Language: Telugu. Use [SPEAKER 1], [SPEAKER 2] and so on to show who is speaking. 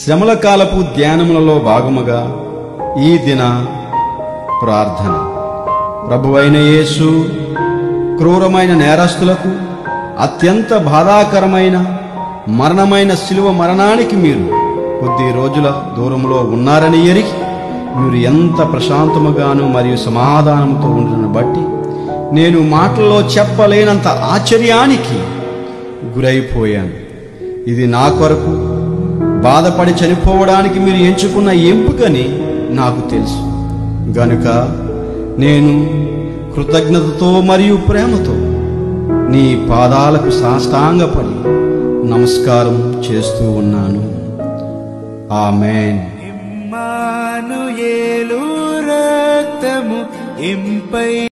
[SPEAKER 1] శ్రమల కాలపు ధ్యానములలో భాగముగా ఈ దిన ప్రార్థన ప్రభువైన యేసు క్రూరమైన నేరస్తులకు అత్యంత బాధాకరమైన మరణమైన శిలువ మరణానికి మీరు కొద్ది రోజుల దూరంలో ఉన్నారని ఎరిగి మీరు ఎంత ప్రశాంతముగాను మరియు సమాధానముతో ఉండడం బట్టి నేను మాటల్లో చెప్పలేనంత ఆశ్చర్యానికి గురైపోయాను ఇది నా కొరకు బాధపడి చనిపోవడానికి మీరు ఎంచుకున్న ఎంపికని నాకు తెలుసు గనుక నేను కృతజ్ఞతతో మరియు ప్రేమతో నీ పాదాలకు సాష్టాంగపడి నమస్కారం చేస్తూ ఉన్నాను ఆమెన్
[SPEAKER 2] ఇమ్మానుయేలు రక్తము ఇంపై